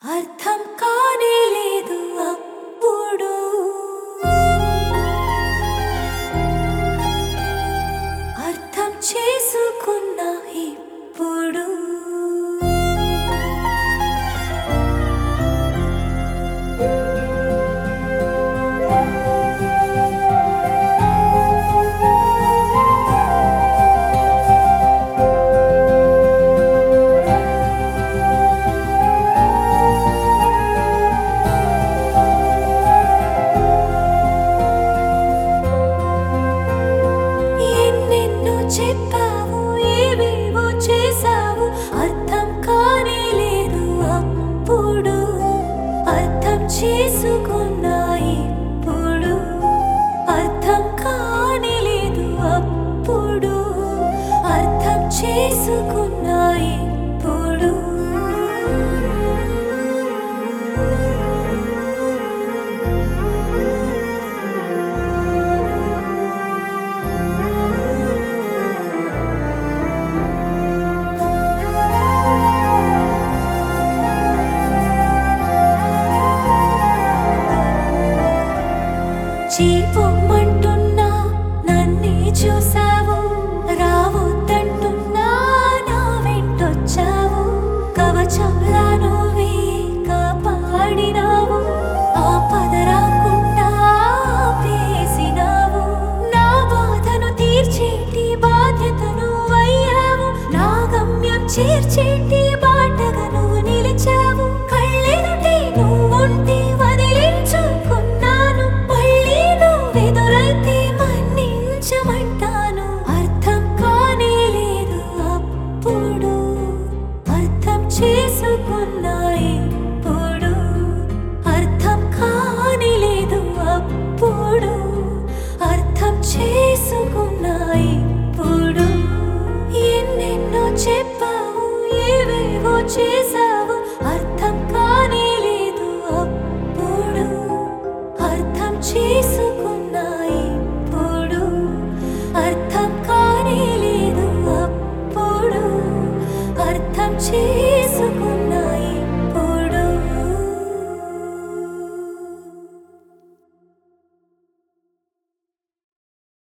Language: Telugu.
అర్థం కానే లేదు అప్పుడు అర్థం చేసుకున్నా ఇప్పుడు ఎన్నెన్నో చెప్పావు ఏవేవో చేసావు అర్థం కానే లేదు అప్పుడు అర్థం చేసుకున్నా ఇప్పుడు అర్థం కానే లేదు అప్పుడు అర్థం చేసుకున్నా ఇప్పుడు చీపొమ్మంటున్నా నన్నే చూసావు రావద్దంటున్నా నా వెంటొచ్చావు కవచంలా నువ్వే కాపాడినావు ఆపద రాకుండా ఆపేసినావు నా బాధను తీర్చేటి బాధ్యతను అయ్యావు నా గమ్యం చేర్చేటి బాటగా నువ్వు నిలిచావు కళ్ళెదుటే నువ్వుంటే వదిలించుకున్నాను మళ్ళీ నువ్వెదురైతే మన్నించమంటాను అర్థం కానే లేదు అప్పుడు అర్థం చేసుకున్నా ఇప్పుడు అర్థం కానే లేదు అప్పుడు అర్థం చేసుకున్నా ఇప్పుడు ఎన్నెన్నో చెప్పావు ఏవేవో చేసావు అర్థం కానే లేదు అప్పుడు అర్థం చేసుకున్నా ఇప్పుడు అర్థం కానే లేదు అప్పుడు అర్థం చేసుకున్నా